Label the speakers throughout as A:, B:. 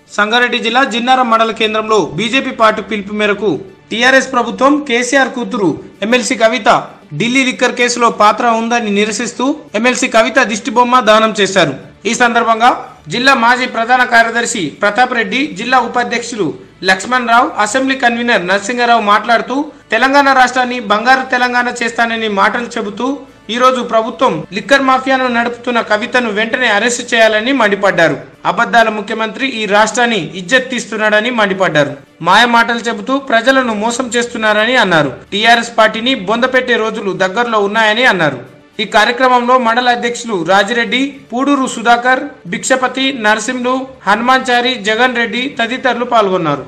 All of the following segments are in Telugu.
A: సంగారెడ్డి జిల్లా జిన్నారం మండల కేంద్రంలో బీజేపీ పార్టీ పిలుపు మేరకు టీఆర్ఎస్ ప్రభుత్వం కేసీఆర్ కూతురు ఎమ్మెల్సీ కవిత ఢిల్లీ లిక్కర్ కేసులో పాత్ర ఉందని నిరసిస్తూ ఎమ్మెల్సీ కవిత దిష్టిబొమ్మ దానం చేశారు ఈ సందర్భంగా జిల్లా మాజీ ప్రధాన కార్యదర్శి ప్రతాప్ రెడ్డి జిల్లా ఉపాధ్యక్షులు లక్ష్మణ్ రావు అసెంబ్లీ కన్వీనర్ నరసింహారావు మాట్లాడుతూ తెలంగాణ రాష్ట్రాన్ని బంగారు తెలంగాణ చేస్తానని మాటలు చెబుతూ ఈ రోజు ప్రభుత్వం లిక్కర్ మాఫియాను నడుపుతున్న కవితను వెంటనే అరెస్టు చేయాలని మండిపడ్డారు అబద్ధాల ముఖ్యమంత్రి ఈ రాష్ట్రాన్ని ఇజ్జత్ తీస్తున్నాడని మండిపడ్డారు మాయ మాటలు చెబుతూ ప్రజలను మోసం చేస్తున్నారని అన్నారు టీఆర్ఎస్ పార్టీని బొందపెట్టే రోజులు దగ్గరలో ఉన్నాయని అన్నారు ఈ కార్యక్రమంలో మండల అధ్యక్షులు రాజిరెడ్డి పూడూరు సుధాకర్ భిక్షపతి నరసింహులు హనుమాన్చారి జగన్ రెడ్డి తదితరులు పాల్గొన్నారు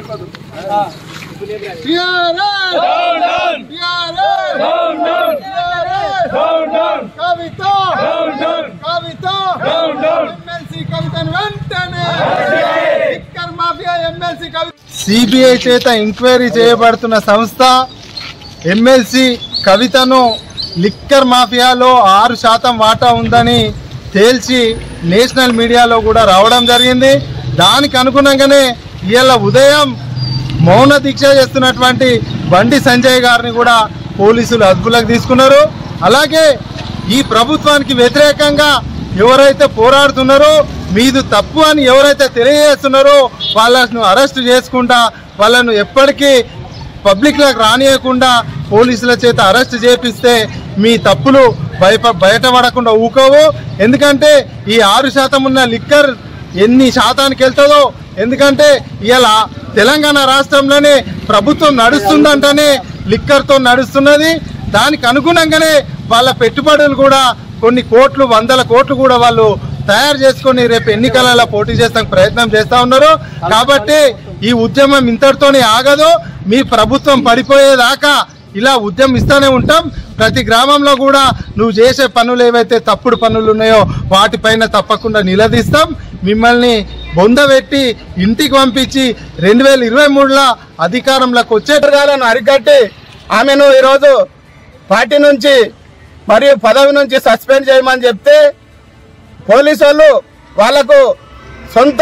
B: కవిత కవిత ఎమ్మెల్సీ కవితను వెంటనే liquor mafia MLC Kavitha CBI చేత ఎంక్వైరీ చేయబడుతున్న సంస్థ ఎమ్మెల్సీ కవితను లిక్కర్ మాఫియాలో ఆరు శాతం వాటా ఉందని తేల్చి నేషనల్ మీడియాలో కూడా రావడం జరిగింది దానికి అనుగుణంగానే ఇవాళ ఉదయం మౌన దీక్ష చేస్తున్నటువంటి బండి సంజయ్ గారిని కూడా పోలీసులు అదుపులోకి తీసుకున్నారు అలాగే ఈ ప్రభుత్వానికి వ్యతిరేకంగా ఎవరైతే పోరాడుతున్నారో మీది తప్పు అని ఎవరైతే తెలియజేస్తున్నారో వాళ్ళను అరెస్ట్ చేసుకుంటా వాళ్ళను ఎప్పటికీ పబ్లిక్లోకి రానియకుండా పోలీసుల చేత అరెస్ట్ చేపిస్తే మీ తప్పులు భయప బయటపడకుండా ఊకోవు ఎందుకంటే ఈ ఆరు శాతం ఉన్న లిక్కర్ ఎన్ని శాతానికి వెళ్తుందో ఎందుకంటే ఇలా తెలంగాణ రాష్ట్రంలోనే ప్రభుత్వం నడుస్తుందంటేనే లిక్కర్తో నడుస్తున్నది దానికి అనుగుణంగానే వాళ్ళ పెట్టుబడులు కూడా కొన్ని కోట్లు వందల కోట్లు కూడా వాళ్ళు తయారు చేసుకొని రేపు ఎన్నికలలో పోటీ చేస్తానికి ప్రయత్నం చేస్తా ఉన్నారు కాబట్టి ఈ ఉద్యమం ఇంతటితోనే ఆగదు మీ ప్రభుత్వం పడిపోయేదాకా ఇలా ఉద్యమిస్తూనే ఉంటాం ప్రతి గ్రామంలో కూడా నువ్వు చేసే పనులు ఏవైతే తప్పుడు పనులు ఉన్నాయో వాటిపైన తప్పకుండా నిలదీస్తాం మిమ్మల్ని బొందబెట్టి ఇంటికి పంపించి రెండు వేల ఇరవై మూడులో అధికారంలోకి వచ్చేటగాలను అరికట్టి ఆమెను ఈరోజు పార్టీ నుంచి మరియు పదవి నుంచి సస్పెండ్ చేయమని చెప్తే పోలీసు వాళ్ళు వాళ్లకు సొంత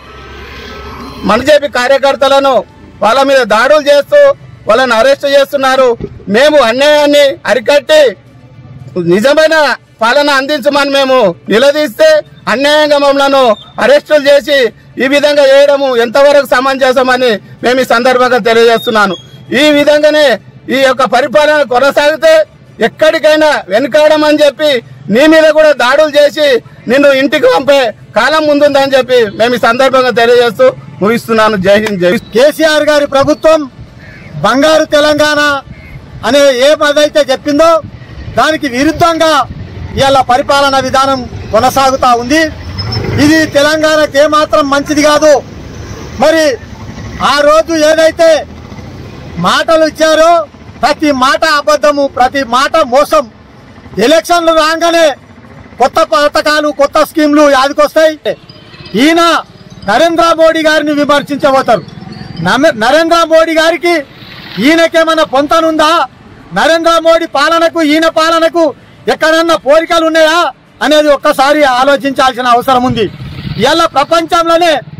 B: మనజేపీ కార్యకర్తలను వాళ్ళ మీద దాడులు చేస్తూ వాళ్ళని అరెస్ట్ చేస్తున్నారు మేము అన్యాయాన్ని అరికట్టి నిజమైన పాలన అందించమని మేము నిలదీస్తే అన్యాయంగా మమ్మల్ని అరెస్టులు చేసి ఈ విధంగా చేయడము ఎంతవరకు సమంజసమని మేము ఈ సందర్భంగా తెలియజేస్తున్నాను ఈ విధంగానే ఈ యొక్క పరిపాలన కొనసాగితే ఎక్కడికైనా వెనుకాడమని చెప్పి నీ మీద కూడా దాడులు చేసి నిన్ను ఇంటికి పంపే కాలం ముందుందని చెప్పి మేము ఈ సందర్భంగా తెలియజేస్తూ ముగిస్తున్నాను జై హింద్ జై కేసీఆర్ గారి ప్రభుత్వం బంగారు తెలంగాణ అనే ఏ పదైతే చెప్పిందో దానికి విరుద్ధంగా ఇవాళ పరిపాలన విధానం కొనసాగుతా ఉంది ఇది తెలంగాణకు ఏమాత్రం మంచిది కాదు మరి ఆ రోజు ఏదైతే మాటలు ఇచ్చారో ప్రతి మాట అబద్ధము ప్రతి మాట మోసం ఎలక్షన్లు రాగానే కొత్త పథకాలు కొత్త స్కీమ్లు యాదికొస్తాయి ఈయన నరేంద్ర మోడీ గారిని విమర్శించబోతారు నమ- నరేంద్ర మోడీ గారికి ఈయనకేమైనా పొంతనుందా నరేంద్ర మోడీ పాలనకు ఈయన పాలనకు ఎక్కడన్నా పోలికలు ఉన్నాయా అనేది ఒక్కసారి ఆలోచించాల్సిన అవసరం ఉంది ఇవాళ ప్రపంచంలోనే